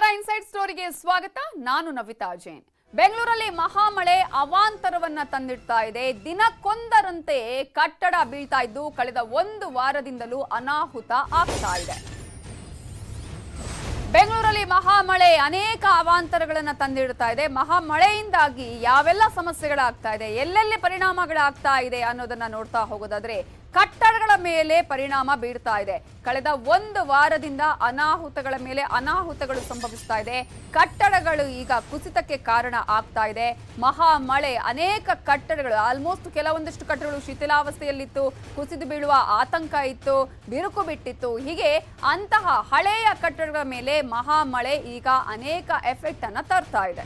Inside ಸ್ಟೋರಿಗೆ ಸ್ವಾಗತ ನಾನು ನವಿತಾ ಜೈನ್ ಬೆಂಗಳೂರಲ್ಲಿ ಮಹಾಮಳೆ ಅವಾಂತರವನ್ನ ತಂದಿಡ್ತಾ ಇದೆ ದಿನಕ್ಕೊಂದರಂತೆ ಕಟ್ಟಡ ಬೀಳ್ತಾ ಇದ್ದು ಕಳೆದ ಒಂದು ವಾರದಿಂದಲೂ ಅನಾಹುತ ಆಗ್ತಾ ಇದೆ ಬೆಂಗಳೂರಲ್ಲಿ ಮಹಾಮಳೆ ಅನೇಕ ಅವಾಂತರಗಳನ್ನ ತಂದಿಡ್ತಾ ಇದೆ ಮಹಾಮಳೆಯಿಂದಾಗಿ ಯಾವೆಲ್ಲ ಸಮಸ್ಯೆಗಳಾಗ್ತಾ ಇದೆ ಎಲ್ಲೆಲ್ಲಿ ಪರಿಣಾಮಗಳಾಗ್ತಾ ಇದೆ ಅನ್ನೋದನ್ನ ನೋಡ್ತಾ ಹೋಗೋದಾದ್ರೆ ಕಟ್ಟಡಗಳ ಮೇಲೆ ಪರಿಣಾಮ ಬೀಳ್ತಾ ಇದೆ ಕಳೆದ ಒಂದು ವಾರದಿಂದ ಅನಾಹುತಗಳ ಮೇಲೆ ಅನಾಹುತಗಳು ಸಂಭವಿಸ್ತಾ ಇದೆ ಕಟ್ಟಡಗಳು ಈಗ ಕುಸಿತಕ್ಕೆ ಕಾರಣ ಆಗ್ತಾ ಇದೆ ಮಹಾ ಮಳೆ ಅನೇಕ ಕಟ್ಟಡಗಳು ಆಲ್ಮೋಸ್ಟ್ ಕೆಲವೊಂದಷ್ಟು ಕಟ್ಟಡಗಳು ಶಿಥಿಲಾವಸ್ಥೆಯಲ್ಲಿತ್ತು ಕುಸಿದು ಬೀಳುವ ಆತಂಕ ಇತ್ತು ಬಿರುಕು ಬಿಟ್ಟಿತ್ತು ಹೀಗೆ ಅಂತಹ ಹಳೆಯ ಕಟ್ಟಡಗಳ ಮೇಲೆ ಮಹಾ ಮಳೆ ಈಗ ಅನೇಕ ಎಫೆಕ್ಟ್ ಅನ್ನ ತರ್ತಾ ಇದೆ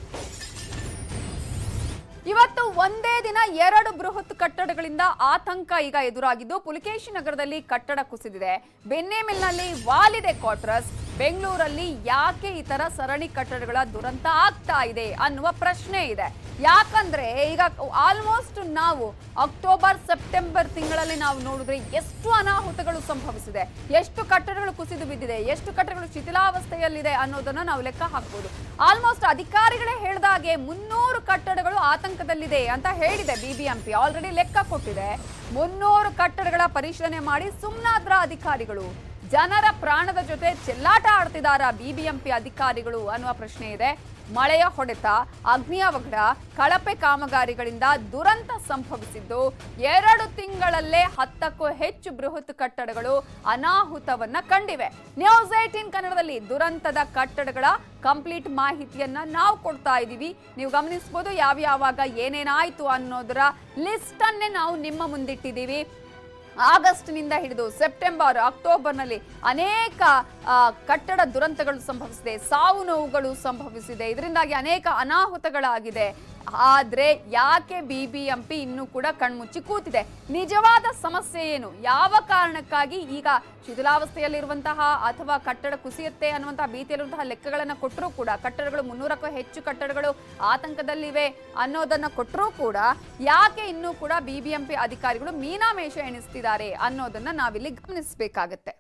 ಇವತ್ತು ಒಂದೇ ದಿನ ಎರಡು ಬೃಹತ್ ಕಟ್ಟಡಗಳಿಂದ ಆತಂಕ ಈಗ ಎದುರಾಗಿದ್ದು ಪುಲಿಕೇಶಿ ನಗರದಲ್ಲಿ ಕಟ್ಟಡ ಕುಸಿದಿದೆ ಬೆನ್ನೆಮಿಲ್ನಲ್ಲಿ ವಾಲಿದೆ ಕ್ವಾರ್ಟರ್ಸ್ ಬೆಂಗಳೂರಲ್ಲಿ ಯಾಕೆ ಈ ತರ ಸರಣಿ ಕಟ್ಟಡಗಳ ದುರಂತ ಆಗ್ತಾ ಇದೆ ಅನ್ನುವ ಪ್ರಶ್ನೆ ಇದೆ ಯಾಕಂದ್ರೆ ಈಗ ಆಲ್ಮೋಸ್ಟ್ ನಾವು ಅಕ್ಟೋಬರ್ ಸೆಪ್ಟೆಂಬರ್ ತಿಂಗಳಲ್ಲಿ ನಾವು ನೋಡಿದ್ರೆ ಎಷ್ಟು ಅನಾಹುತಗಳು ಸಂಭವಿಸಿದೆ ಎಷ್ಟು ಕಟ್ಟಡಗಳು ಕುಸಿದು ಬಿದ್ದಿದೆ ಎಷ್ಟು ಕಟ್ಟಡಗಳು ಶಿಥಿಲಾವಸ್ಥೆಯಲ್ಲಿದೆ ಅನ್ನೋದನ್ನ ನಾವು ಲೆಕ್ಕ ಹಾಕ್ಬೋದು ಆಲ್ಮೋಸ್ಟ್ ಅಧಿಕಾರಿಗಳೇ ಹೇಳಿದಾಗೆ ಮುನ್ನೂರು ಕಟ್ಟಡಗಳು ಆತಂಕದಲ್ಲಿದೆ ಅಂತ ಹೇಳಿದೆ ಬಿಬಿಎಂಪಿ ಆಲ್ರೆಡಿ ಲೆಕ್ಕ ಕೊಟ್ಟಿದೆ ಮುನ್ನೂರು ಕಟ್ಟಡಗಳ ಪರಿಶೀಲನೆ ಮಾಡಿ ಸುಮ್ನಾದ್ರ ಅಧಿಕಾರಿಗಳು ಜನರ ಪ್ರಾಣದ ಜೊತೆ ಚೆಲ್ಲಾಟ ಆಡ್ತಿದಾರ ಬಿಬಿಎಂಪಿ ಅಧಿಕಾರಿಗಳು ಅನ್ನುವ ಪ್ರಶ್ನೆ ಇದೆ ಮಳೆಯ ಹೊಡೆತ ಅಗ್ನಿಯವಘಡ ಕಳಪೆ ಕಾಮಗಾರಿಗಳಿಂದ ದುರಂತ ಸಂಭವಿಸಿದ್ದು ಎರಡು ತಿಂಗಳಲ್ಲೇ ಹತ್ತಕ್ಕೂ ಹೆಚ್ಚು ಬೃಹತ್ ಕಟ್ಟಡಗಳು ಅನಾಹುತವನ್ನ ಕಂಡಿವೆ ನ್ಯೂಸ್ ಏಟೀನ್ ಕನ್ನಡದಲ್ಲಿ ದುರಂತದ ಕಟ್ಟಡಗಳ ಕಂಪ್ಲೀಟ್ ಮಾಹಿತಿಯನ್ನ ನಾವು ಕೊಡ್ತಾ ಇದ್ದೀವಿ ನೀವು ಗಮನಿಸಬಹುದು ಯಾವ್ಯಾವಾಗ ಏನೇನಾಯ್ತು ಅನ್ನೋದರ ಲಿಸ್ಟ್ ಅನ್ನೇ ನಾವು ನಿಮ್ಮ ಮುಂದಿಟ್ಟಿದ್ದೀವಿ ಆಗಸ್ಟ್ನಿಂದ ಹಿಡಿದು ಸೆಪ್ಟೆಂಬರ್ ಅಕ್ಟೋಬರ್ನಲ್ಲಿ ಅನೇಕ ಆ, ಕಟ್ಟಡ ದುರಂತಗಳು ಸಂಭವಿಸಿದೆ ಸಾವು ನೋವುಗಳು ಸಂಭವಿಸಿದೆ ಇದರಿಂದಾಗಿ ಅನೇಕ ಅನಾಹುತಗಳಾಗಿದೆ ಆದ್ರೆ ಯಾಕೆ ಬಿಬಿಎಂಪಿ ಇನ್ನೂ ಕೂಡ ಕಣ್ಮುಚ್ಚಿ ಕೂತಿದೆ ನಿಜವಾದ ಸಮಸ್ಯೆ ಏನು ಯಾವ ಕಾರಣಕ್ಕಾಗಿ ಈಗ ಶಿಥಿಲಾವಸ್ಥೆಯಲ್ಲಿರುವಂತಹ ಅಥವಾ ಕಟ್ಟಡ ಕುಸಿಯುತ್ತೆ ಅನ್ನುವಂತಹ ಭೀತಿಯಲ್ಲಿರುವಂತಹ ಲೆಕ್ಕಗಳನ್ನ ಕೊಟ್ಟರೂ ಕೂಡ ಕಟ್ಟಡಗಳು ಮುನ್ನೂರಕ್ಕೂ ಹೆಚ್ಚು ಕಟ್ಟಡಗಳು ಆತಂಕದಲ್ಲಿವೆ ಅನ್ನೋದನ್ನ ಕೊಟ್ಟರೂ ಕೂಡ ಯಾಕೆ ಇನ್ನೂ ಕೂಡ ಬಿಬಿಎಂಪಿ ಅಧಿಕಾರಿಗಳು ಮೀನಾಮೇಷ ಎಣಿಸ್ತಿದ್ದಾರೆ ಅನ್ನೋದನ್ನ ನಾವಿಲ್ಲಿ ಗಮನಿಸಬೇಕಾಗತ್ತೆ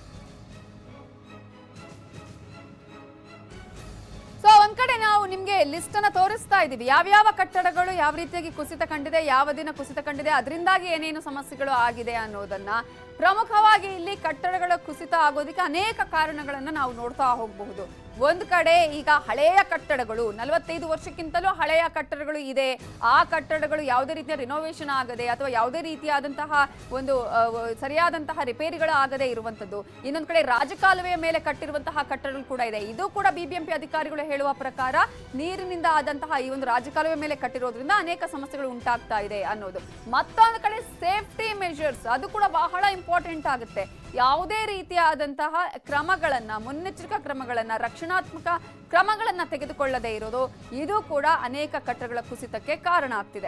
ಸೊ ಒಂದ್ ಕಡೆ ನಾವು ನಿಮ್ಗೆ ಲಿಸ್ಟ್ ಅನ್ನ ತೋರಿಸ್ತಾ ಇದೀವಿ ಯಾವ್ಯಾವ ಕಟ್ಟಡಗಳು ಯಾವ ರೀತಿಯಾಗಿ ಕುಸಿತ ಕಂಡಿದೆ ಯಾವ ದಿನ ಕುಸಿತ ಕಂಡಿದೆ ಅದರಿಂದಾಗಿ ಏನೇನು ಸಮಸ್ಯೆಗಳು ಆಗಿದೆ ಅನ್ನೋದನ್ನ ಪ್ರಮುಖವಾಗಿ ಇಲ್ಲಿ ಕಟ್ಟಡಗಳ ಕುಸಿತ ಆಗೋದಕ್ಕೆ ಅನೇಕ ಕಾರಣಗಳನ್ನ ನಾವು ನೋಡ್ತಾ ಹೋಗಬಹುದು ಒಂದ್ ಕಡೆ ಈಗ ಹಳೆಯ ಕಟ್ಟಡಗಳು ನಲವತ್ತೈದು ವರ್ಷಕ್ಕಿಂತಲೂ ಹಳೆಯ ಕಟ್ಟಡಗಳು ಇದೆ ಆ ಕಟ್ಟಡಗಳು ಯಾವುದೇ ರೀತಿಯ ರಿನೋವೇಷನ್ ಆಗದೆ ಅಥವಾ ಯಾವುದೇ ರೀತಿಯಾದಂತಹ ಒಂದು ಆ, ವ- ಸರಿಯಾದಂತಹ ರಿಪೇರಿಗಳು ಆಗದೆ ಇರುವಂತದ್ದು ಇನ್ನೊಂದ್ ಕಡೆ ರಾಜಕಾಲುವೆಯ ಮೇಲೆ ಕಟ್ಟಿರುವಂತಹ ಕಟ್ಟಡಗಳು ಕೂಡ ಇದೆ ಇದು ಕೂಡ ಬಿಬಿಎಂಪಿ ಅಧಿಕಾರಿಗಳು ಹೇಳುವ ಪ್ರಕಾರ ನೀರಿನಿಂದ ಆದಂತಹ ಈ ಒಂದು ರಾಜಕಾಲುವೆ ಮೇಲೆ ಕಟ್ಟಿರೋದ್ರಿಂದ ಅನೇಕ ಸಮಸ್ಯೆಗಳು ಉಂಟಾಗ್ತಾ ಇದೆ ಅನ್ನೋದು ಮತ್ತೊಂದು ಕಡೆ ಸೇಫ್ಟಿ ಮೆಷರ್ಸ್ ಅದು ಕೂಡ ಬಹಳ ಇಂಪಾರ್ಟೆಂಟ್ ಆಗುತ್ತೆ ಯಾವುದೇ ರೀತಿಯಾದಂತಹ ಕ್ರಮಗಳನ್ನ ಮುನ್ನೆಚ್ಚರಿಕಾ ಕ್ರಮಗಳನ್ನ ರಕ್ಷಣಾತ್ಮಕ ಕ್ರಮಗಳನ್ನ ತೆಗೆದುಕೊಳ್ಳದೆ ಇರೋದು ಇದು ಕೂಡ ಅನೇಕ ಕಟ್ಟಡಗಳ ಕುಸಿತಕ್ಕೆ ಕಾರಣ ಆಗ್ತಿದೆ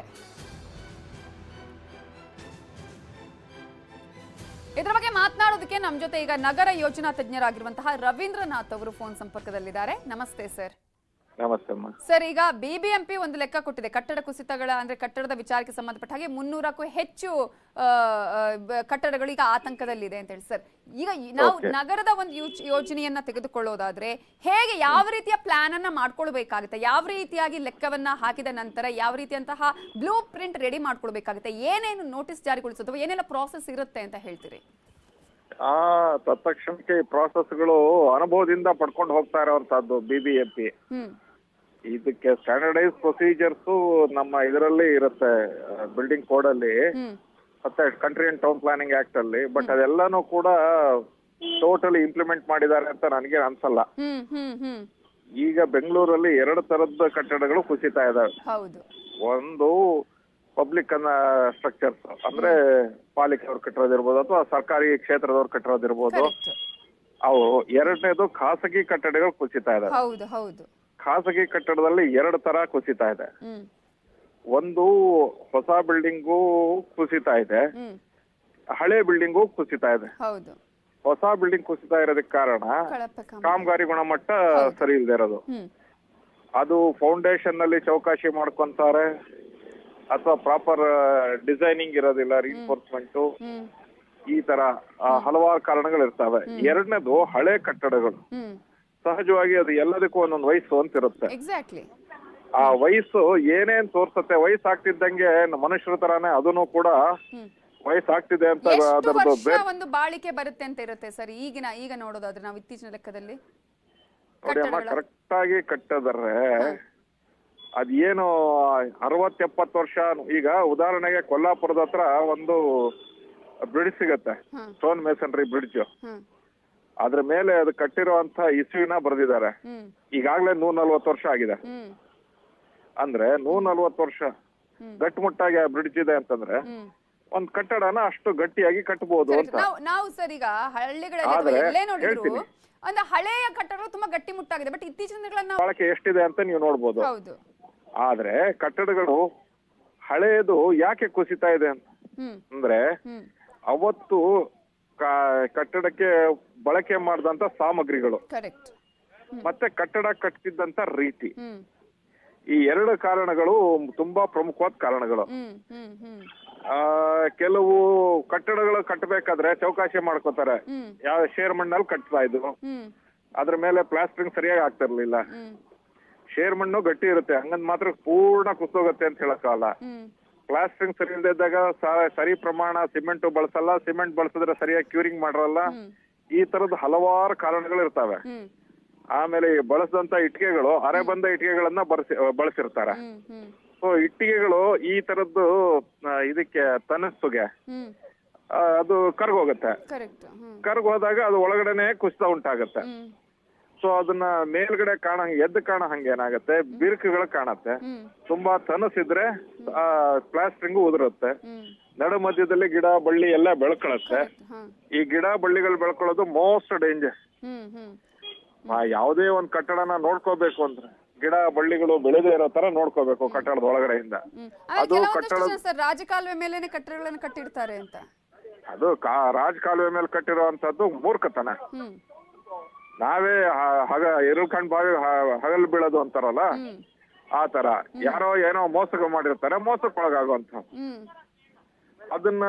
ಇದರ ಬಗ್ಗೆ ಮಾತನಾಡೋದಕ್ಕೆ ನಮ್ಮ ಜೊತೆ ಈಗ ನಗರ ಯೋಜನಾ ತಜ್ಞರಾಗಿರುವಂತಹ ರವೀಂದ್ರನಾಥ್ ಅವರು ಫೋನ್ ಸಂಪರ್ಕದಲ್ಲಿದ್ದಾರೆ ನಮಸ್ತೆ ಸರ್ ನಮಸ್ತೆ ಅಮ್ಮ ಸರ್ ಈಗ ಬಿಬಿಎಂಪಿ ಒಂದು ಲೆಕ್ಕ ಕೊಟ್ಟಿದೆ ಕಟ್ಟಡ ಕುಸಿತಗಳ ಅಂದ್ರೆ ಕಟ್ಟಡದ ವಿಚಾರಕ್ಕೆ ಸಂಬಂಧಪಟ್ಟ ಹಾಗೆ ಮುನ್ನೂರಕ್ಕೂ ಹೆಚ್ಚು ಆ, ಆ, ಬ- ಕಟ್ಟಡಗಳು ಈಗ ಆತಂಕದಲ್ಲಿದೆ ಅಂತ ಹೇಳಿ ಸರ್ ಈಗ ಈ- ನಾವು Okay. ನಗರದ ಒಂದು ಯೋಚ್- ಯೋಜನೆಯನ್ನ ತೆಗೆದುಕೊಳ್ಳೋದಾದ್ರೆ ಹೇಗೆ ಯಾವ ರೀತಿಯ ಪ್ಲಾನ್ ಅನ್ನ ಮಾಡ್ಕೊಳ್ಬೇಕಾಗುತ್ತೆ ಯಾವ ರೀತಿಯಾಗಿ ಲೆಕ್ಕವನ್ನ ಹಾಕಿದ ನಂತರ ಯಾವ ರೀತಿಯಂತಹ ಬ್ಲೂ ಪ್ರಿಂಟ್ ರೆಡಿ ಮಾಡ್ಕೊಳ್ಬೇಕಾಗುತ್ತೆ ಏನೇನು ನೋಟಿಸ್ ಜಾರಿಗೊಳಿಸೋದು ಅಥವಾ ಏನೆಲ್ಲ ಪ್ರಾಸೆಸ್ ಇರುತ್ತೆ ಅಂತ ಹೇಳ್ತೀರಿ ಆ ತತ್ಕ್ಷಣಕ್ಕೆ ಈ ಪ್ರಾಸೆಸ್ಗಳು ಅನುಭವದಿಂದ ಪಡ್ಕೊಂಡು ಹೋಗ್ತಾ ಇರೋವಂತಹದ್ದು B B M P hmm ಇದಕ್ಕೆ ಸ್ಟ್ಯಾಂಡರ್ಡೈಸ್ ಪ್ರೊಸೀಜರ್ಸ್ ನಮ್ಮ ಇದರಲ್ಲಿ ಇರುತ್ತೆ ಬಿಲ್ಡಿಂಗ್ ಕೋಡ್ ಅಲ್ಲಿ ಹ್ಮ್ ಮತ್ತೆ country and town planning act ಅಲ್ಲಿ ಬಟ್ ಅದೆಲ್ಲಾನು ಕೂಡ ಟೋಟಲಿ ಇಂಪ್ಲಿಮೆಂಟ್ ಮಾಡಿದ್ದಾರೆ ಅಂತ ನನಗೆ ಅನ್ಸಲ್ಲ ಹ್ಮ್ ಹ್ಮ್ ಹ್ಮ್ ಈಗ ಬೆಂಗಳೂರಲ್ಲಿ ಎರಡು ತರದ ಕಟ್ಟಡಗಳು ಕುಸಿತಾ ಇದಾವೆ ಹೌದು ಒಂದು ಪಬ್ಲಿಕ್ ಅನ್ನ ಸ್ಟ್ರಕ್ಚರ್ಸ್ ಅಂದ್ರೆ ಪಾಲಿಕೆಯವ್ರು ಕಟ್ಟಿರೋದಿರ್ಬೋದು ಅಥವಾ ಸರ್ಕಾರಿ ಕ್ಷೇತ್ರದವ್ರು ಕಟ್ಟಿರೋದಿರ್ಬೋದು ಕರೆಕ್ಟ್ ಅವು ಎರಡನೇದು ಖಾಸಗಿ ಕಟ್ಟಡಗಳು ಕುಸಿತಾ ಇದೆ ಹೌದು ಹೌದು ಖಾಸಗಿ ಕಟ್ಟಡದಲ್ಲಿ ಎರಡು ತರ ಕುಸಿತಾ ಇದೆ ಹ್ಮ್ ಒಂದು ಹೊಸ ಬಿಲ್ಡಿಂಗು ಕುಸಿತಾ ಇದೆ ಹ್ಮ್ ಹಳೆ ಬಿಲ್ಡಿಂಗು ಕುಸಿತಾ ಇದೆ ಹೌದು ಹೊಸ ಬಿಲ್ಡಿಂಗ್ ಕುಸಿತಾ ಇರೋದಕ್ಕೆ ಕಾರಣ ಕಳಪೆ ಕಾಮ ಕಾಮಗಾರಿ ಗುಣಮಟ್ಟ ಸರಿ ಇಲ್ಲದೆ ಇರೋದು ಹ್ಮ್ ಅದು ಫೌಂಡೇಶನ್ ನಲ್ಲಿ ಚೌಕಾಶಿ ಮಾಡ್ಕೊಂತಾರೆ ಅಥವಾ ಪ್ರಾಪರ್ ಡಿಸೈನಿಂಗ್ ಇರೋದಿಲ್ಲ ರಿನ್ಫೋರ್ಸ್ಮೆಂಟ್ ಹ್ಮ್ ಈ ತರ ಆ, ಹಲವಾರು ಕಾರಣಗಳು ಇರ್ತವೆ ಎರಡನೇದು ಹಳೆ ಕಟ್ಟಡಗಳು ಹ್ಮ್ ಸಹಜವಾಗಿ ಅದು ಎಲ್ಲದಕ್ಕೂ ಒಂದೊಂದು ವಯಸ್ಸು ಅಂತಿರುತ್ತೆ ಎಕ್ಸಾಕ್ಟ್ಲಿ ಆ ವಯಸ್ಸು ಏನೇನ್ ತೋರ್ಸತ್ತೆ ವಯಸ್ಸಾಗ್ತಿದ್ದಂಗೆ ಮನುಷ್ಯರ ತರಾನೇ ಅದನ್ನು ಕೂಡ ಹ್ಮ್ ವಯಸ್ಸಾಗ್ತಿದೆ ಅಂತ ಎಷ್ಟು ಅದರದ್ದು ವರ್ಷ ಒಂದು ಬಾಳಿಕೆ ಬರುತ್ತೆ ಅಂತ ಇರುತ್ತೆ ಸರ್ ಈಗಿನ ಈಗ ನೋಡೋದಾದ್ರೆ ನಾವು ಇತ್ತೀಚಿನ ಲೆಕ್ಕದಲ್ಲಿ ನೋಡಿ ಅಮ್ಮ ಕಟ್ಟಡಗಳ? ಕರೆಕ್ಟ್ ಆಗಿ ಕಟ್ಟದ್ರೆ ಅದೇನು ಅರವತ್ ಎಪ್ಪತ್ತು ವರ್ಷ ಈಗ ಉದಾಹರಣೆಗೆ ಕೊಲ್ಲಾಪುರದ ಹತ್ರ ಒಂದು ಬ್ರಿಡ್ಜ್ ಸಿಗತ್ತೆ ಹ್ಮ್. ಸ್ಟೋನ್ ಮೇಸನ್ರಿ ಬ್ರಿಡ್ಜ್ ಹ್ಮ್ ಅದ್ರ ಮೇಲೆ ಅದು ಕಟ್ಟಿರುವಂತ ಇಸುವಿನ ಬರೆದಿದ್ದಾರೆ ಹ್ಮ್ ಈಗಾಗ್ಲೇ ನೂರ ನಲ್ವತ್ತು ವರ್ಷ ಆಗಿದೆ ಹ್ಮ್ ಅಂದ್ರೆ ನೂರ ನಲ್ವತ್ತು ವರ್ಷ ಹ್ಮ್. ಗಟ್ಟಿಮುಟ್ಟಾಗಿ ಆ ಬ್ರಿಡ್ಜ್ ಇದೆ ಅಂತಂದ್ರೆ ಹ್ಮ್ ಒಂದ್ ಕಟ್ಟಡನ ಅಷ್ಟು ಗಟ್ಟಿಯಾಗಿ ಕಟ್ಟಬಹುದು Correct. ಅಂತ ನಾವು ನಾವು ಸರ್ ಈಗ ಹಳ್ಳಿಗಳಲ್ಲಿ ಅಥವಾ ಆದ್ರೆ ಎಲ್ಲೇ ನೋಡಿದ್ರು ಹೇಳ್ತೀನಿ. ಒಂದು ಹಳೆಯ ಕಟ್ಟಡಗಳು ತುಂಬಾ ಗಟ್ಟಿ ಮುಟ್ಟಾಗಿದೆ ಬಟ್ ಇತ್ತೀಚಿನ ದಿನಗಳಲ್ಲಿ ನಾವು ಬಳಕೆ ಎಷ್ಟಿದೆ ಅಂತ ನೀವು ನೋಡ್ಬೋದು ಹೌದು ಆದ್ರೆ ಕಟ್ಟಡಗಳು ಹಳೆಯದು ಯಾಕೆ ಕುಸಿತಾ ಇದೆ ಅಂತ ಹ್ಮ್ ಅಂದ್ರೆ ಹ್ಮ್ ಅವತ್ತು ಕ- ಕಟ್ಟಡಕ್ಕೆ ಬಳಕೆ ಮಾಡಿದಂತ ಸಾಮಗ್ರಿಗಳು ಕರೆಕ್ಟ್ ಮತ್ತೆ ಕಟ್ಟಡ ಕಟ್ಟಿದ್ದಂತ ರೀತಿ ಹ್ಮ್ ಈ ಎರಡು ಕಾರಣಗಳು ತುಂಬಾ ಪ್ರಮುಖವಾದ ಕಾರಣಗಳು ಹ್ಮ್ ಹ್ಮ್ ಹ್ಮ್ ಆ ಕೆಲವು ಕಟ್ಟಡಗಳು ಕಟ್ಟಬೇಕಾದ್ರೆ ಚೌಕಾಶಿ ಮಾಡ್ಕೋತಾರೆ ಹ್ಮ್ ಯಾವ ಶೇರ್ ಮಣ್ಣಲ್ಲಿ ಕಟ್ತಾ ಇದ್ರು ಹ್ಮ್ ಅದ್ರ ಮೇಲೆ ಪ್ಲಾಸ್ಟರಿಂಗ್ ಸರಿಯಾಗಿ ಆಗ್ತಿರ್ಲಿಲ್ಲ ಹ್ಮ್ ಶೇರ್ ಮಣ್ಣು ಗಟ್ಟಿ ಇರುತ್ತೆ ಹಂಗಂದ್ ಮಾತ್ರ ಪೂರ್ಣ ಕುಸ್ತೋಗತ್ತೆ ಅಂತ ಹೇಳಕ್ಕಾಗಲ್ಲ ಹ್ಮ್ ಪ್ಲಾಸ್ಟರಿಂಗ್ ಸರಿ ಇಲ್ದೇ ಇದ್ದಾಗ ಸ- ಸರಿ ಪ್ರಮಾಣ ಸಿಮೆಂಟ್ ಬಳಸಲ್ಲ ಸಿಮೆಂಟ್ ಬಳಸಿದ್ರೆ ಸರಿಯಾಗಿ ಕ್ಯೂರಿಂಗ್ ಮಾಡಿರಲ್ಲ ಹ್ಮ್ ಈ ತರದ ಹಲವಾರು ಕಾರಣಗಳು ಇರ್ತವೆ ಹ್ಮ್ ಆಮೇಲೆ ಈ ಬಳಸಿದಂತ ಇಟ್ಟಿಗೆಗಳು ಅರೆ ಬಂದ ಇಟ್ಟಿಗೆಗಳನ್ನ ಬಳಸಿ ಬಳಸಿರ್ತಾರೆ ಹ್ಮ್ ಹ್ಮ್ ಸೊ ಇಟ್ಟಿಗೆಗಳು ಈ ತರದ್ದು ಆ, ಇದಕ್ಕೆ ತನಸ್ಸುಗೆ ಹ್ಮ್ ಆ, ಅದು ಕರ್ಗೋಗುತ್ತೆ ಕರೆಕ್ಟ್ ಹ್ಮ್ ಕರ್ಗೋದಾಗ ಅದು ಒಳಗಡೆನೆ ಕುಸಿತ ಉಂಟಾಗತ್ತೆ ಹ್ಮ್ ಸೊ ಅದನ್ನ ಮೇಲ್ಗಡೆ ಕಾಣ ಎದ್ದು ಕಾಣ ಹಂಗೆ ಏನಾಗತ್ತೆ ಬಿರುಕುಗಳು ಕಾಣತ್ತೆ ಹ್ಮ್ ತುಂಬಾ ತನಸಿದ್ರೆ ಪ್ಲಾಸ್ಟ್ರಿಂಗು ಉದುರುತ್ತೆ ಹ್ಮ್ ನಡು ಮಧ್ಯದಲ್ಲಿ ಗಿಡ ಬಳ್ಳಿ ಎಲ್ಲ ಬೆಳ್ಕೊಳತ್ತೆ ಹಾ ಈ ಗಿಡ ಬಳ್ಳಿಗಳು ಬೆಳ್ಕೊಳ್ಳೋದು ಮೋಸ್ಟ್ ಡೇಂಜರ್ ಹ್ಮ್ ಹ್ಮ್ ಯಾವುದೇ ಒಂದ್ ಕಟ್ಟಡನ ನೋಡ್ಕೋಬೇಕು ಅಂದ್ರೆ ಗಿಡ ಬಳ್ಳಿಗಳು ಬೆಳೆದೇ ಇರೋ ತರ ನೋಡ್ಕೋಬೇಕು ಕಟ್ಟಡದ ಒಳಗಡೆಯಿಂದ ಹ್ಮ್ ಆಮೇಲೆ ಅದು ಕೆಲವೊಂದಷ್ಟು ಕಟ್ಟಡ ಜನ ಸರ್ ರಾಜಕಾಲುವೆ ಮೇಲೇನೆ ಕಟ್ಟಡಗಳನ್ನ ಕಟ್ಟಿರ್ತಾರೆ ಅಂತ ಅದು ಕಾ ರಾಜ್ ಕಾಲುವೆ ಮೇಲೆ ಕಟ್ಟಿರುವಂತದ್ದು ಮೂರ್ಖತನ ಹ್ಮ್ ನಾವೇ ಹ- ಹಗ ಇರುಳ್ಕಂಡ್ ಬಾವಿ ಹ- ಹಗಲ್ ಬೀಳೋದು ಅಂತಾರಲ್ಲ ಹ್ಮ್ ಆ ತರ ಯಾರೋ ಏನೋ ಮೋಸಗ ಮಾಡಿರ್ತಾರೆ ಮೋಸಕ್ಕೊಳಗಾಗುವಂತ ಹ್ಮ್ ಅದನ್ನ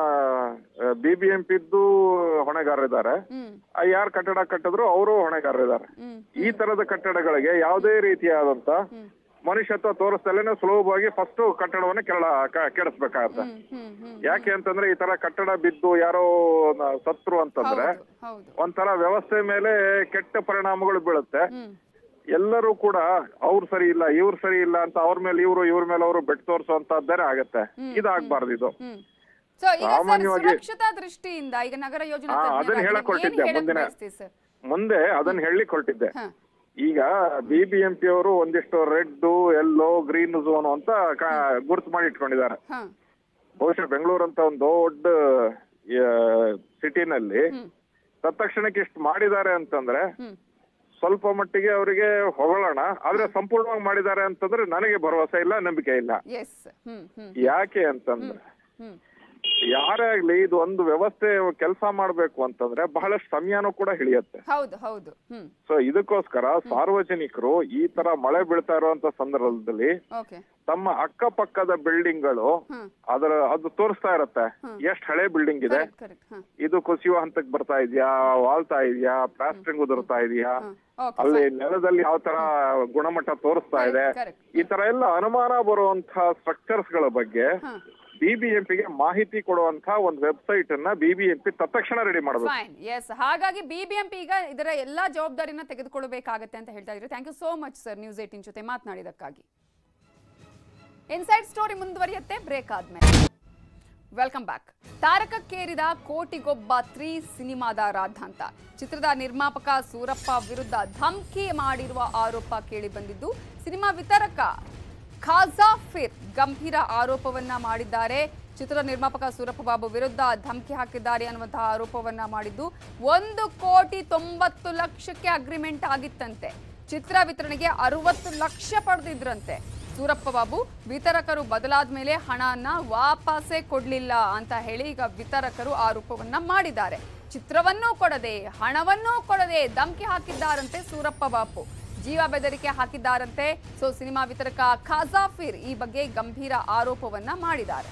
ಬಿ ಬಿ ಎಂ ಪಿದ್ದು ಹೊಣೆಗಾರರಿದ್ದಾರೆ ಹ್ಮ್ ಯಾರು ಕಟ್ಟಡ ಕಟ್ಟಿದ್ರು ಅವರು ಹೊಣೆಗಾರರಿದ್ದಾರೆ ಹ್ಮ್ ಈ ತರದ ಕಟ್ಟಡಗಳಿಗೆ ಯಾವುದೇ ರೀತಿಯಾದಂತ ಹ್ಮ್ ಮನುಷ್ಯತ್ವ ತೋರಿಸ್ತಲೇನೆ ಸುಲಭವಾಗಿ ಫಸ್ಟ್ ಕಟ್ಟಡವನ್ನ ಕೆಳ ಕ- ಕೆಡಿಸ್ಬೇಕಾಗತ್ತೆ ಹ್ಮ್ ಹ್ಮ್ ಹ್ಮ್ ಯಾಕೆ ಅಂತಂದ್ರೆ ಈ ತರ ಕಟ್ಟಡ ಬಿದ್ದು ಯಾರೋ ನ- ಸತ್ರು ಅಂತಂದ್ರೆ ಹೌದು ಹೌದು ಒಂಥರ ವ್ಯವಸ್ಥೆ ಮೇಲೆ ಕೆಟ್ಟ ಪರಿಣಾಮಗಳು ಬೀಳುತ್ತೆ ಹ್ಮ್ ಎಲ್ಲರೂ ಕೂಡ ಅವ್ರು ಸರಿ ಇಲ್ಲ ಇವ್ರು ಸರಿ ಇಲ್ಲ ಅಂತ ಅವ್ರ ಮೇಲೆ ಇವ್ರು ಇವ್ರ ಮೇಲೆ ಅವರು ಬೆಟ್ ತೋರಿಸುವಂತದ್ದೇನೆ ಆಗತ್ತೆ ಇದಾಗಬಾರ್ದು ಇದು ಹ್ಮ್ ಸೊ ಈಗ ಸರ್ ಸಾಮಾನ್ಯವಾಗಿ- ಸುರಕ್ಷತಾ ದೃಷ್ಟಿಯಿಂದ ಈಗ ನಗರ ಯೋಜನಾ ಹಾ, ಅದನ್ನ ತಜ್ಞರಾಗಿ ಹೇಳಕ್ ನೀವು ಏನ್ ಹೊರಟಿದ್ದೆ ಹೇಳಕ್ ಮುಂದಿನ- ಬಯಸ್ತೀರಿ ಸರ್ ಮುಂದೆ ಅದನ್ನ ಹೇಳಲಿಕ್ಕೆ ಹೊರಟಿದ್ದೆ ಹಾ ಈಗ ಬಿ ಬಿ ಎಂ ಪಿ ಅವರು ಒಂದಿಷ್ಟು ರೆಡ್ ಎಲ್ಲೋ ಗ್ರೀನ್ ಝೋನ್ ಅಂತ ಕಾ- ಗುರುತು ಮಾಡಿ ಇಟ್ಕೊಂಡಿದ್ದಾರೆ ಹಾ ಬಹುಶಃ ಬೆಂಗಳೂರು ಅಂತ ಒಂದು ದೊಡ್ಡ ಸಿಟಿನಲ್ಲಿ ಹ್ಮ್ ತತ್ಕ್ಷಣಕ್ಕೆ ಇಷ್ಟು ಮಾಡಿದ್ದಾರೆ ಅಂತಂದ್ರೆ ಹ್ಮ್ ಸ್ವಲ್ಪ ಮಟ್ಟಿಗೆ ಅವರಿಗೆ ಹೊಗಳೋಣ ಆದ್ರೆ ಸಂಪೂರ್ಣವಾಗಿ ಮಾಡಿದ್ದಾರೆ ಅಂತಂದ್ರೆ ನನಗೆ ಭರವಸೆ ಇಲ್ಲ ನಂಬಿಕೆ ಇಲ್ಲ ಎಸ್ ಹ್ಮ್ ಹ್ಮ್ ಯಾಕೆ ಅಂತಂದ್ರೆ ಹ್ಮ್ ಯಾರೇ ಆಗ್ಲಿ ಇದು ಒಂದು ವ್ಯವಸ್ಥೆ ಕೆಲಸ ಮಾಡ್ಬೇಕು ಅಂತಂದ್ರೆ ಬಹಳಷ್ಟು ಸಮಯನೂ ಕೂಡ ಹಿಡಿಯತ್ತೆ ಹೌದು ಹೌದು ಹ್ಮ್ ಸೊ ಇದಕ್ಕೋಸ್ಕರ ಸಾರ್ವಜನಿಕರು ಈ ತರ ಮಳೆ ಬೀಳ್ತಾ ಇರುವಂತ ಸಂದರ್ಭದಲ್ಲಿ ಓಕೆ ತಮ್ಮ ಅಕ್ಕಪಕ್ಕದ ಬಿಲ್ಡಿಂಗ್ಗಳು ಹ್ಮ್ ಅದರ ಅದು ತೋರಿಸ್ತಾ ಇರತ್ತೆ ಎಷ್ಟ್ ಹಳೆ ಬಿಲ್ಡಿಂಗ್ ಇದೆ ಕರೆಕ್ಟ್ ಕರೆಕ್ಟ್ ಹಾ ಇದು ಕುಸಿಯುವ ಹಂತಕ್ಕೆ ಬರ್ತಾ ಇದೆಯಾ ವಾಲ್ತಾ ಇದೆಯಾ ಪ್ಲಾಸ್ಟ್ರಿಂಗ್ ಉದುರ್ತಾ ಇದೆಯಾ ಓಕೆ ಅಲ್ಲಿ ನೆಲದಲ್ಲಿ ಯಾವ ತರ ಗುಣಮಟ್ಟ ತೋರಿಸ್ತಾ ಇದೆ ಕರೆಕ್ಟ್ ಈ ತರ ಎಲ್ಲ ಅನುಮಾನ ಬರುವಂತಹ ಸ್ಟ್ರಕ್ಚರ್ಸ್ ಗಳ ಬಗ್ಗೆ ಹಾ ಬಿಬಿಎಂಪಿಗೆ ಮಾಹಿತಿ ಕೊಡುವಂತ ಒಂದು ವೆಬ್ಸೈಟ್ ಅನ್ನ ಬಿಬಿಎಂಪಿ ತತ್ಕ್ಷಣ ರೆಡಿ ಮಾಡಬೇಕು ಫೈನ್ ಎಸ್ ಹಾಗಾಗಿ ಬಿಬಿಎಂಪಿ ಈಗ ಇದರ ಎಲ್ಲಾ ಜವಾಬ್ದಾರಿನ ತೆಗೆದುಕೊಳ್ಳಬೇಕಾಗತ್ತೆ ಅಂತ ಹೇಳ್ತಾ ಇದ್ರಿ thank you so much sir news eighteen ಜೊತೆ ಮಾತನಾಡಿದಕ್ಕಾಗಿ ಇನ್ಸೈಡ್ ಸ್ಟೋರಿ ಮುಂದುವರಿಯುತ್ತೆ ಬ್ರೇಕ್ ಆದ್ಮೇಲೆ ವೆಲ್ಕಮ್ ಬ್ಯಾಕ್ ತಾರಕಕ್ಕೇರಿದ ಕೋಟಿಗೊಬ್ಬ ತ್ರೀ ಸಿನಿಮಾದ ರಾಧಾಂತ ಚಿತ್ರದ ನಿರ್ಮಾಪಕ ಸೂರಪ್ಪ ವಿರುದ್ಧ ಧಮ್ಕಿ ಮಾಡಿರುವ ಆರೋಪ ಕೇಳಿ ಬಂದಿದ್ದು ಸಿನಿಮಾ ವಿತರಕ ಖಾಜಾಫಿರ್ ಗಂಭೀರ ಆರೋಪವನ್ನ ಮಾಡಿದ್ದಾರೆ ಚಿತ್ರದ ನಿರ್ಮಾಪಕ ಸೂರಪ್ಪ ಬಾಬು ವಿರುದ್ಧ ಧಮಕಿ ಹಾಕಿದ್ದಾರೆ ಅನ್ನುವಂತಹ ಆರೋಪವನ್ನ ಮಾಡಿದ್ದು ಒಂದು ಕೋಟಿ ತೊಂಬತ್ತು ಲಕ್ಷಕ್ಕೆ ಅಗ್ರಿಮೆಂಟ್ ಆಗಿತ್ತಂತೆ ಚಿತ್ರ ವಿತರಣೆಗೆ ಅರವತ್ತು ಲಕ್ಷ ಪಡೆದಿದ್ರಂತೆ ಸೂರಪ್ಪ ಬಾಬು ವಿತರಕರು ಬದಲಾದ ಮೇಲೆ ಹಣನ ವಾಪಸ್ಸೇ ಕೊಡ್ಲಿಲ್ಲ ಅಂತ ಹೇಳಿ ಈಗ ವಿತರಕರು ಆರೋಪವನ್ನ ಮಾಡಿದ್ದಾರೆ ಚಿತ್ರವನ್ನೂ ಕೊಡದೆ ಹಣವನ್ನೂ ಕೊಡದೆ ಧಮಕಿ ಹಾಕಿದ್ದಾರಂತೆ ಸೂರಪ್ಪ ಬಾಪು ಜೀವ ಬೆದರಿಕೆ ಹಾಕಿದ್ದಾರಂತೆ ಸೊ ಸಿನಿಮಾ ವಿತರಕ ಖಾಜಾಫಿರ್ ಈ ಬಗ್ಗೆ ಗಂಭೀರ ಆರೋಪವನ್ನ ಮಾಡಿದ್ದಾರೆ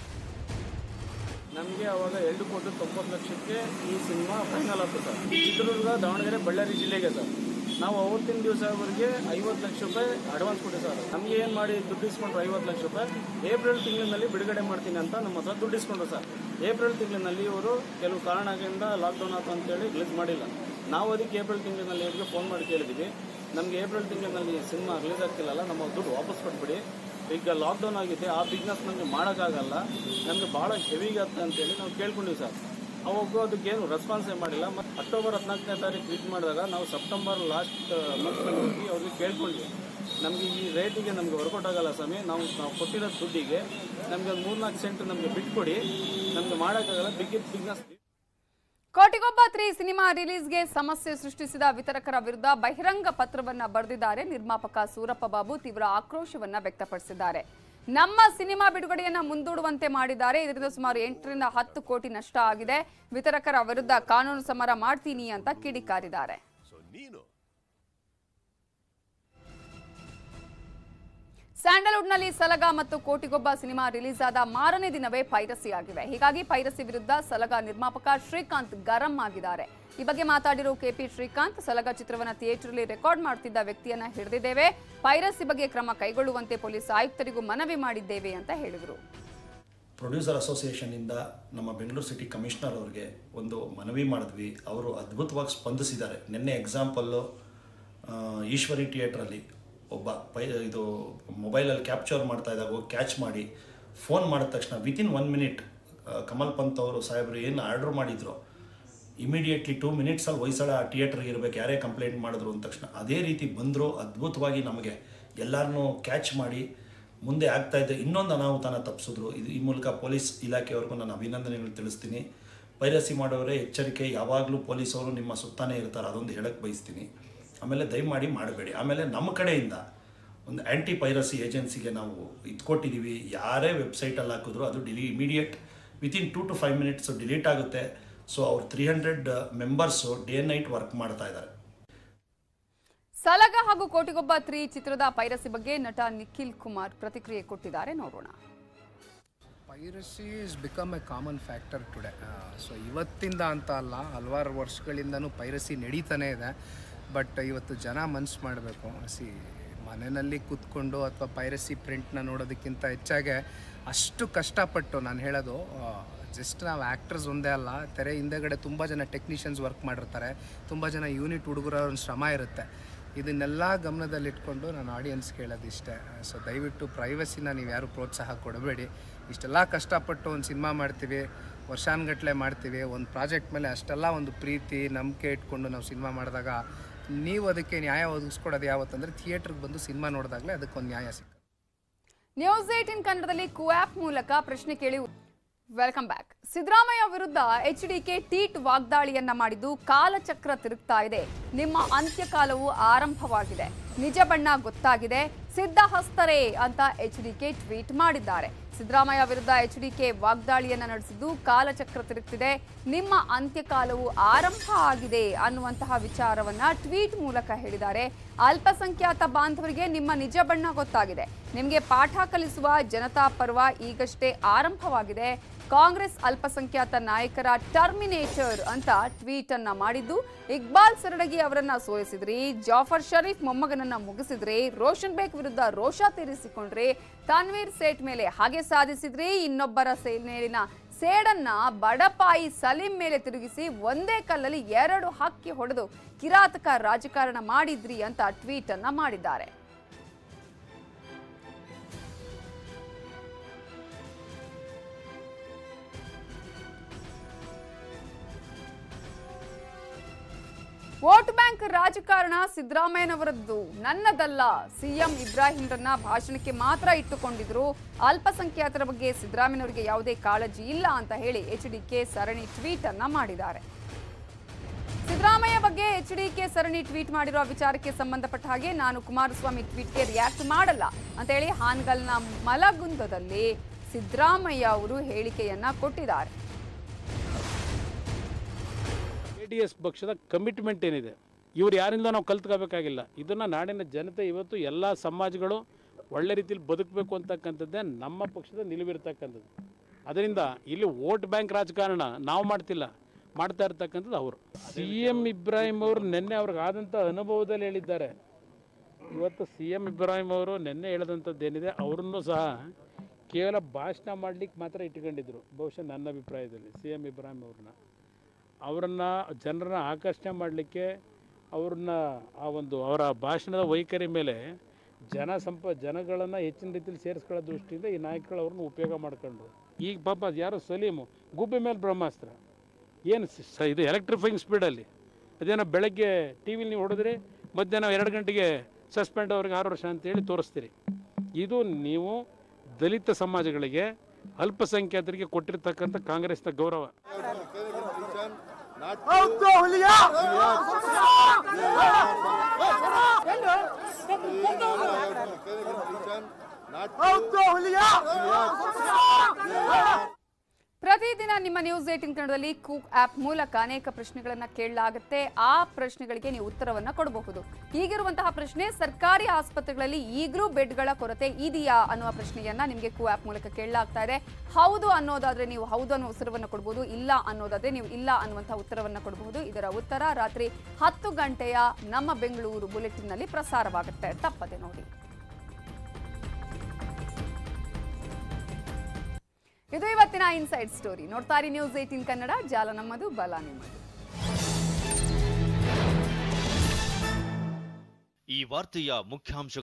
ನಮಗೆ ಅವಾಗ ಎರಡು ಕೋಟಿ ತೊಂಬತ್ತು ಲಕ್ಷಕ್ಕೆ ಈ ಸಿನಿಮಾ ಫೈನಲ್ ಆಯ್ತು ಸರ್ ಚಿತ್ರದುರ್ಗ ದಾವಣಗೆರೆ ಬಳ್ಳಾರಿ ಜಿಲ್ಲೆಗೆ ಸರ್ ನಾವು ಅವತ್ತಿನ ದಿವಸ ಅವರಿಗೆ ಐವತ್ತು ಲಕ್ಷ ರೂಪಾಯಿ ಅಡ್ವಾನ್ಸ್ ಕೊಟ್ಟಿವಿ ಸರ್ ನಮಗೆ ಏನು ಮಾಡಿ ದುಡ್ಡು ಇಸ್ಕೊಂಡ್ರು ಐವತ್ತು ಲಕ್ಷ ರೂಪಾಯಿ ಏಪ್ರಿಲ್ ತಿಂಗಳಿನಲ್ಲಿ ಬಿಡುಗಡೆ ಮಾಡ್ತೀನಿ ಅಂತ ನಮ್ಮ ಹತ್ರ ದುಡ್ಡು ಇಸ್ಕೊಂಡ್ರು ಸರ್ ಏಪ್ರಿಲ್ ತಿಂಗಳಿನಲ್ಲಿ ಇವರು ಕೆಲವು ಕಾರಣಗಳಿಂದ ಲಾಕ್ಡೌನ್ ಆಯ್ತು ಅಂತೇಳಿ ರಿಲೀಸ್ ಮಾಡಿಲ್ಲ ನಾವು ಅದಕ್ಕೆ ಏಪ್ರಿಲ್ ತಿಂಗಳಿನಲ್ಲಿ ಇವರಿಗೆ ಫೋನ್ ಮಾಡಿ ಕೇಳಿದ್ವಿ ನಮಗೆ ಏಪ್ರಿಲ್ ತಿಂಗಳಿನಲ್ಲಿ ಸಿನಿಮಾ ರಿಲೀಸ್ ಆಗ್ತಿಲ್ಲಲ್ಲ ನಮ್ಮ ದುಡ್ಡು ವಾಪಸ್ ಕೊಟ್ಬಿಡಿ ಈಗ ಲಾಕ್ಡೌನ್ ಆಗಿದೆ ಆ ಬಿಸ್ನೆಸ್ ನಮಗೆ ಮಾಡೋಕ್ಕಾಗಲ್ಲ ನಮಗೆ ಭಾಳ ಹೆವಿಗೆ ಆಗ್ತದೆ ಅಂತೇಳಿ ನಾವು ಕೇಳ್ಕೊಂಡಿವಿ ಸರ್ ಅವಾಗ ಅದಕ್ಕೇನು ರೆಸ್ಪಾನ್ಸೇ ಮಾಡಿಲ್ಲ ಮತ್ತು ಅಕ್ಟೋಬರ್ ಹದಿನಾಲ್ಕನೇ ತಾರೀಕು ಟ್ವೀಟ್ ಮಾಡಿದಾಗ ನಾವು ಸೆಪ್ಟೆಂಬರ್ ಲಾಸ್ಟ್ ಮಂತ್ನಲ್ಲಿ ಹೋಗಿ ಅವ್ರಿಗೆ ಕೇಳ್ಕೊಂಡ್ವಿ ನಮಗೆ ಈ ರೇಟಿಗೆ ನಮಗೆ ವರ್ಕೌಟ್ ಆಗಲ್ಲ ಸ್ವಾಮಿ ನಾವು ನಾವು ಕೊಟ್ಟಿರೋ ದುಡ್ಡಿಗೆ ನಮಗೆ ಒಂದು ಮೂರ್ನಾಲ್ಕು ಸೆಂಟ್ ನಮಗೆ ಬಿಟ್ಕೊಡಿ ನಮಗೆ ಮಾಡೋಕ್ಕಾಗಲ್ಲ big business Kotigobba three cinema ರಿಲೀಸ್ಗೆ ಸಮಸ್ಯೆ ಸೃಷ್ಟಿಸಿದ ವಿತರಕರ ವಿರುದ್ಧ ಬಹಿರಂಗ ಪತ್ರವನ್ನ ಬರೆದಿದ್ದಾರೆ ನಿರ್ಮಾಪಕ ಸೂರಪ್ಪ ಬಾಬು ತೀವ್ರ ಆಕ್ರೋಶವನ್ನ ವ್ಯಕ್ತಪಡಿಸಿದ್ದಾರೆ ನಮ್ಮ ಸಿನಿಮಾ ಬಿಡುಗಡೆಯನ್ನ ಮುಂದೂಡುವಂತೆ ಮಾಡಿದ್ದಾರೆ ಇದರಿಂದ ಸುಮಾರು ಎಂಟರಿಂದ ಹತ್ತು ಕೋಟಿ ನಷ್ಟ ಆಗಿದೆ ವಿತರಕರ ವಿರುದ್ಧ ಕಾನೂನು ಸಮರ ಮಾಡ್ತೀನಿ ಅಂತ ಕಿಡಿಕಾರಿದ್ದಾರೆ ಸ್ಯಾಂಡಲ್ವುಡ್ನಲ್ಲಿ ಸಲಗ ಮತ್ತು ಕೋಟಿಗೊಬ್ಬ ಸಿನಿಮಾ ರಿಲೀಸ್ ಆದ ಮಾರನೇ ದಿನವೇ ಪೈರಸಿ ಆಗಿವೆ ಹೀಗಾಗಿ ಪೈರಸಿ ವಿರುದ್ಧ ಸಲಗ ನಿರ್ಮಾಪಕ ಶ್ರೀಕಾಂತ್ ಗರಂ ಆಗಿದ್ದಾರೆ ಈ ಬಗ್ಗೆ ಮಾತಾಡಿರೋ ಕೆಪಿ ಶ್ರೀಕಾಂತ್ ಸಲಗ ಚಿತ್ರವನ್ನ ಥಿಯೇಟರ್ಲಿ ರೆಕಾರ್ಡ್ ಮಾಡುತ್ತಿದ್ದ ವ್ಯಕ್ತಿಯನ್ನ ಹಿಡಿದಿದ್ದೇವೆ ಪೈರಸಿ ಬಗ್ಗೆ ಕ್ರಮ ಕೈಗೊಳ್ಳುವಂತೆ ಪೊಲೀಸ್ ಆಯುಕ್ತರಿಗೂ ಮನವಿ ಮಾಡಿದ್ದೇವೆ ಅಂತ ಹೇಳಿದರು ಪ್ರೊಡ್ಯೂಸರ್ ಅಸೋಸಿಯೇಷನ್ನಿಂದ ನಮ್ಮ ಬೆಂಗಳೂರು ಸಿಟಿ ಕಮಿಷನರ್ ಅವ್ರಿಗೆ ಒಂದು ಮನವಿ ಮಾಡಿದ್ವಿ ಅವರು ಅದ್ಭುತವಾಗಿ ಸ್ಪಂದಿಸಿದ್ದಾರೆ ನಿನ್ನೆ ಎಕ್ಸಾಂಪಲ್ಲು ಈಶ್ವರಿ ಥಿಯೇಟ್ರಲ್ಲಿ ಒಬ್ಬ ಪೈ ಇದು ಮೊಬೈಲಲ್ಲಿ ಕ್ಯಾಪ್ಚರ್ ಮಾಡ್ತಾ ಇದ್ದಾಗ ಹೋಗಿ ಕ್ಯಾಚ್ ಮಾಡಿ ಫೋನ್ ಮಾಡಿದ ತಕ್ಷಣ within one minute Kamal Pant ಅವರು ಸಾಹೇಬರು ಏನು ಆರ್ಡ್ರ್ ಮಾಡಿದ್ರು ಇಮಿಡಿಯೇಟ್ಲಿ ಟೂ ಮಿನಿಟ್ಸಲ್ಲಿ ಹೊಯ್ಸಳ ಥಿಯೇಟ್ರಿಗೆ ಇರಬೇಕು ಯಾರೇ ಕಂಪ್ಲೇಂಟ್ ಮಾಡಿದ್ರು ಅಂದ ತಕ್ಷಣ ಅದೇ ರೀತಿ ಬಂದರು ಅದ್ಭುತವಾಗಿ ನಮಗೆ ಎಲ್ಲರನ್ನೂ ಕ್ಯಾಚ್ ಮಾಡಿ ಮುಂದೆ ಆಗ್ತಾ ಇದ್ದ ಇನ್ನೊಂದು ಅನಾಹುತನ ತಪ್ಪಿಸಿದ್ರು ಇದು ಈ ಮೂಲಕ ಪೊಲೀಸ್ ಇಲಾಖೆಯವ್ರಿಗೂ ನಾನು ಅಭಿನಂದನೆಗಳು ತಿಳಿಸ್ತೀನಿ ಪೈರಸಿ ಮಾಡೋರೇ ಎಚ್ಚರಿಕೆ ಯಾವಾಗಲೂ ಪೊಲೀಸವರು ನಿಮ್ಮ ಸುತ್ತಾನೇ ಇರ್ತಾರೆ ಅದೊಂದು ಹೇಳಕ್ಕೆ ಬಯಸ್ತೀನಿ ಆಮೇಲೆ ದಯಮಾಡಿ ಮಾಡಬೇಡಿ ಆಮೇಲೆ ನಮ್ಮ ಕಡೆಯಿಂದ ಒಂದು ಆ್ಯಂಟಿ ಪೈರಸಿ ಏಜೆನ್ಸಿಗೆ ನಾವು ಇದು ಕೊಟ್ಟಿದ್ದೀವಿ ಯಾರೇ ವೆಬ್ಸೈಟಲ್ಲಿ ಹಾಕಿದ್ರು ಅದು ಡಿಲಿ immediate within two to five minutes delete ಆಗುತ್ತೆ ಸೊ ಅವ್ರು three hundred members day night work ಮಾಡ್ತಾ ಇದ್ದಾರೆ ಸಲಗ ಹಾಗೂ ಕೋಟಿಗೊಬ್ಬ ತ್ರೀ ಚಿತ್ರದ ಪೈರಸಿ ಬಗ್ಗೆ ನಟ ನಿಖಿಲ್ ಕುಮಾರ್ ಪ್ರತಿಕ್ರಿಯೆ ಕೊಟ್ಟಿದ್ದಾರೆ ನೋಡೋಣ piracy is become a common factor today so ಇವತ್ತಿಂದ ಅಂತ ಅಲ್ಲ ಹಲವಾರು ವರ್ಷಗಳಿಂದನೂ ಪೈರಸಿ ನಡೀತಾನೇ ಇದೆ ಬಟ್ ಇವತ್ತು ಜನ ಮನ್ಸು ಮಾಡಬೇಕು ಸಿ ಮನೆಯಲ್ಲಿ ಕೂತ್ಕೊಂಡು ಅಥವಾ ಪೈರಸಿ ಪ್ರಿಂಟ್ನ ನೋಡೋದಕ್ಕಿಂತ ಹೆಚ್ಚಾಗೆ ಅಷ್ಟು ಕಷ್ಟಪಟ್ಟು ನಾನು ಹೇಳೋದು ಜಸ್ಟ್ ನಾವು ಆ್ಯಕ್ಟರ್ಸ್ ಒಂದೇ ಅಲ್ಲ ತೆರೆ ಹಿಂದೆಗಡೆ ತುಂಬ ಜನ ಟೆಕ್ನಿಷಿಯನ್ಸ್ ವರ್ಕ್ ಮಾಡಿರ್ತಾರೆ ತುಂಬ ಜನ ಯೂನಿಟ್ ಹುಡುಗರ ಒಂದು ಶ್ರಮ ಇರುತ್ತೆ ಇದನ್ನೆಲ್ಲ ಗಮನದಲ್ಲಿಟ್ಕೊಂಡು ನಾನು ಆಡಿಯನ್ಸ್ ಕೇಳೋದು ಇಷ್ಟೇ ಸೊ ದಯವಿಟ್ಟು ಪ್ರೈವಸಿನ ನೀವು ಯಾರು ಪ್ರೋತ್ಸಾಹ ಕೊಡಬೇಡಿ ಇಷ್ಟೆಲ್ಲ ಕಷ್ಟಪಟ್ಟು ಒಂದು ಸಿನಿಮಾ ಮಾಡ್ತೀವಿ ವರ್ಷಾನುಗಟ್ಲೆ ಮಾಡ್ತೀವಿ ಒಂದು ಪ್ರಾಜೆಕ್ಟ್ ಮೇಲೆ ಅಷ್ಟೆಲ್ಲ ಒಂದು ಪ್ರೀತಿ ನಂಬಿಕೆ ಇಟ್ಕೊಂಡು ನಾವು ಸಿನಿಮಾ ಮಾಡಿದಾಗ ನೀವು ಅದಕ್ಕೆ ನ್ಯಾಯ ಒದಗಿಸ್ಕೊಡೋದು ಯಾವತ್ತಂದರೆ ಥಿಯೇಟ್ರಿಗೆ ಬಂದು ಸಿನಿಮಾ ನೋಡಿದಾಗಲೇ ಅದಕ್ಕೊಂದು ನ್ಯಾಯ ಸಿಗ್ತದೆ ನ್ಯೂಸ್ ಏಟಿನ್ ಕನ್ನಡದಲ್ಲಿ ಕುಆಪ್ ಮೂಲಕ ಪ್ರಶ್ನೆ ಕೇಳಿ ವೆಲ್ಕಮ್ ಬ್ಯಾಕ್ ಸಿದ್ದರಾಮಯ್ಯ ವಿರುದ್ಧ ಎಚ್ ಡಿಕೆ ಟೀಟ್ ವಾಗ್ದಾಳಿಯನ್ನ ಮಾಡಿದ್ದು ಕಾಲಚಕ್ರ ತಿರುಗ್ತಾ ಇದೆ ನಿಮ್ಮ ಅಂತ್ಯಕಾಲವು ಆರಂಭವಾಗಿದೆ ನಿಜ ಬಣ್ಣ ಗೊತ್ತಾಗಿದೆ ಸಿದ್ಧಹಸ್ತರೇ ಅಂತ ಎಚ್ ಡಿಕೆ ಟ್ವೀಟ್ ಮಾಡಿದ್ದಾರೆ ಸಿದ್ದರಾಮಯ್ಯ ವಿರುದ್ಧ ಎಚ್ ಡಿಕೆ ವಾಗ್ದಾಳಿಯನ್ನ ನಡೆಸಿದ್ದು ಕಾಲಚಕ್ರ ತಿರುಗ್ತಿದೆ ನಿಮ್ಮ ಅಂತ್ಯಕಾಲವು ಆರಂಭ ಆಗಿದೆ ಅನ್ನುವಂತಹ ವಿಚಾರವನ್ನ ಟ್ವೀಟ್ ಮೂಲಕ ಹೇಳಿದ್ದಾರೆ ಅಲ್ಪಸಂಖ್ಯಾತ ಬಾಂಧವರಿಗೆ ನಿಮ್ಮ ನಿಜ ಬಣ್ಣ ಗೊತ್ತಾಗಿದೆ ನಿಮಗೆ ಪಾಠ ಕಲಿಸುವ ಜನತಾ ಪರ್ವ ಈಗಷ್ಟೇ ಆರಂಭವಾಗಿದೆ ಕಾಂಗ್ರೆಸ್ ಅಲ್ಪಸಂಖ್ಯಾತ ನಾಯಕರ ಟರ್ಮಿನೇಟರ್ ಅಂತ ಟ್ವೀಟ್ ಅನ್ನ ಮಾಡಿದ್ದು ಇಕ್ಬಾಲ್ ಸರಡಗಿ ಅವರನ್ನ ಸೋಲಿಸಿದ್ರಿ ಜಾಫರ್ ಶರೀಫ್ ಮೊಮ್ಮಗನನ್ನ ಮುಗಿಸಿದ್ರಿ ರೋಷನ್ ಬೇಗ್ ವಿರುದ್ಧ ರೋಷ ತೀರಿಸಿಕೊಂಡ್ರಿ ತನ್ವೀರ್ ಸೇಠ್ ಮೇಲೆ ಹಾಗೆ ಸಾಧಿಸಿದ್ರಿ ಇನ್ನೊಬ್ಬರ ಸೇನೆಯಲ್ಲಿನ ಸೇಡನ್ನ ಬಡಪಾಯಿ ಸಲೀಂ ಮೇಲೆ ತಿರುಗಿಸಿ ಒಂದೇ ಕಲ್ಲಲ್ಲಿ ಎರಡು ಹಕ್ಕಿ ಹೊಡೆದು ಕಿರಾತಕ ರಾಜಕಾರಣ ಮಾಡಿದ್ರಿ ಅಂತ ಟ್ವೀಟ್ ಅನ್ನ ಮಾಡಿದ್ದಾರೆ ವೋಟ್ ಬ್ಯಾಂಕ್ ರಾಜಕಾರಣ ಸಿದ್ದರಾಮಯ್ಯನವರದ್ದು ನನ್ನದಲ್ಲ ಸಿಎಂ ಇಬ್ರಾಹಿಂರನ್ನ ಭಾಷಣಕ್ಕೆ ಮಾತ್ರ ಇಟ್ಟುಕೊಂಡಿದ್ರು ಅಲ್ಪಸಂಖ್ಯಾತರ ಬಗ್ಗೆ ಸಿದ್ದರಾಮಯ್ಯನವರಿಗೆ ಯಾವುದೇ ಕಾಳಜಿ ಇಲ್ಲ ಅಂತ ಹೇಳಿ ಎಚ್ ಡಿಕೆ ಸರಣಿ ಟ್ವೀಟ್ ಅನ್ನ ಮಾಡಿದ್ದಾರೆ ಸಿದ್ದರಾಮಯ್ಯ ಬಗ್ಗೆ ಎಚ್ ಡಿಕೆ ಸರಣಿ ಟ್ವೀಟ್ ಮಾಡಿರುವ ವಿಚಾರಕ್ಕೆ ಸಂಬಂಧಪಟ್ಟ ಹಾಗೆ ನಾನು ಕುಮಾರಸ್ವಾಮಿ ಟ್ವೀಟ್ಗೆ ರಿಯಾಕ್ಟ್ ಮಾಡಲ್ಲ ಅಂತ ಹೇಳಿ ಹಾನ್ಗಲ್ನ ಮಲಗುಂದದಲ್ಲಿ ಸಿದ್ದರಾಮಯ್ಯ ಅವರು ಹೇಳಿಕೆಯನ್ನ ಕೊಟ್ಟಿದ್ದಾರೆ ಜೆ ಡಿ ಎಸ್ ಪಕ್ಷದ ಕಮಿಟ್ಮೆಂಟ್ ಏನಿದೆ ಇವ್ರು ಯಾರಿಂದ ನಾವು ಕಲ್ತ್ಕೋಬೇಕಾಗಿಲ್ಲ ಇದನ್ನು ನಾಡಿನ ಜನತೆ ಇವತ್ತು ಎಲ್ಲ ಸಮಾಜಗಳು ಒಳ್ಳೆ ರೀತಿಯಲ್ಲಿ ಬದುಕಬೇಕು ಅಂತಕ್ಕಂಥದ್ದೇ ನಮ್ಮ ಪಕ್ಷದ ನಿಲುವಿರ್ತಕ್ಕಂಥದ್ದು ಅದರಿಂದ ಇಲ್ಲಿ ವೋಟ್ ಬ್ಯಾಂಕ್ ರಾಜಕಾರಣ ನಾವು ಮಾಡ್ತಿಲ್ಲ ಮಾಡ್ತಾ ಇರ್ತಕ್ಕಂಥದ್ದು ಅವರು ಸಿ ಎಂ ಇಬ್ರಾಹಿಂ ಅವರು ನಿನ್ನೆ ಅವ್ರಿಗೆ ಆದಂಥ ಅನುಭವದಲ್ಲಿ ಹೇಳಿದ್ದಾರೆ ಇವತ್ತು ಸಿ ಎಂ ಇಬ್ರಾಹಿಂ ಅವರು ನಿನ್ನೆ ಹೇಳಿದಂಥದ್ದು ಏನಿದೆ ಅವ್ರನ್ನೂ ಸಹ ಕೇವಲ ಭಾಷಣ ಮಾಡಲಿಕ್ಕೆ ಮಾತ್ರ ಇಟ್ಕೊಂಡಿದ್ರು ಬಹುಶಃ ನನ್ನ ಅಭಿಪ್ರಾಯದಲ್ಲಿ ಸಿ ಎಂ ಇಬ್ರಾಹಿಂ ಅವ್ರನ್ನ ಅವರನ್ನು ಜನರನ್ನ ಆಕರ್ಷಣೆ ಮಾಡಲಿಕ್ಕೆ ಅವ್ರನ್ನ ಆ ಒಂದು ಅವರ ಭಾಷಣದ ವೈಖರಿ ಮೇಲೆ ಜನ ಸಂಪ ಜನಗಳನ್ನು ಹೆಚ್ಚಿನ ರೀತಿಯಲ್ಲಿ ಸೇರಿಸ್ಕೊಳ್ಳೋ ದೃಷ್ಟಿಯಿಂದ ಈ ನಾಯಕರು ಅವ್ರನ್ನ ಉಪಯೋಗ ಮಾಡ್ಕೊಂಡ್ರು ಈಗ ಪಾಪ ಯಾರೋ ಸಲೀಮು ಗುಬ್ಬಿ ಮೇಲೆ ಬ್ರಹ್ಮಾಸ್ತ್ರ ಏನು ಸ ಇದು ಎಲೆಕ್ಟ್ರಿಫೈಯಿಂಗ್ ಸ್ಪೀಡಲ್ಲಿ ಅದೇನೋ ಬೆಳಗ್ಗೆ ಟಿ ವಿಲಿ ನೀವು ಹೊಡೆದ್ರೆ ಮಧ್ಯಾಹ್ನ ಎರಡು ಗಂಟೆಗೆ ಸಸ್ಪೆಂಡ್ ಅವ್ರಿಗೆ ಆರು ವರ್ಷ ಅಂತೇಳಿ ತೋರಿಸ್ತೀರಿ ಇದು ನೀವು ದಲಿತ ಸಮಾಜಗಳಿಗೆ ಅಲ್ಪಸಂಖ್ಯಾತರಿಗೆ ಕೊಟ್ಟಿರ್ತಕ್ಕಂಥ ಕಾಂಗ್ರೆಸ್ನ ಗೌರವ ಪ್ರತಿದಿನ ನಿಮ್ಮ ನ್ಯೂಸ್ ಏಟಿನ್ ಕನ್ನಡದಲ್ಲಿ ಕೂಕ್ ಆಪ್ ಮೂಲಕ ಅನೇಕ ಪ್ರಶ್ನೆಗಳನ್ನ ಕೇಳಲಾಗುತ್ತೆ ಆ ಪ್ರಶ್ನೆಗಳಿಗೆ ನೀವು ಉತ್ತರವನ್ನ ಕೊಡಬಹುದು ಹೀಗಿರುವಂತಹ ಪ್ರಶ್ನೆ ಸರ್ಕಾರಿ ಆಸ್ಪತ್ರೆಗಳಲ್ಲಿ ಈಗಲೂ ಬೆಡ್ಗಳ ಕೊರತೆ ಇದೆಯಾ ಅನ್ನುವ ಪ್ರಶ್ನೆಯನ್ನ ನಿಮಗೆ ಕೂ ಆಪ್ ಮೂಲಕ ಕೇಳಲಾಗ್ತಾ ಇದೆ ಹೌದು ಅನ್ನೋದಾದ್ರೆ ನೀವು ಹೌದು ಅನ್ನೋ ಉತ್ತರವನ್ನ ಕೊಡಬಹುದು ಇಲ್ಲ ಅನ್ನೋದಾದ್ರೆ ನೀವು ಇಲ್ಲ ಅನ್ನುವಂತಹ ಉತ್ತರವನ್ನ ಕೊಡಬಹುದು ಇದರ ಉತ್ತರ ರಾತ್ರಿ ಹತ್ತು ಗಂಟೆಯ ನಮ್ಮ ಬೆಂಗಳೂರು ಬುಲೆಟಿನ್ನಲ್ಲಿ ಪ್ರಸಾರವಾಗುತ್ತೆ ತಪ್ಪದೆ ನೋಡಿ ಇದು ಇವತ್ತಿನ ಇನ್ಸೈಡ್ ಸ್ಟೋರಿ ನೋಡ್ತಾರೆ ನ್ಯೂಸ್ ಏಟೀನ್ ಕನ್ನಡ ಜಾಲ ನಮ್ಮದು ಬಲ ನಿಮ್ಮದು ಈ ವಾರ್ತೆಯ ಮುಖ್ಯಾಂಶ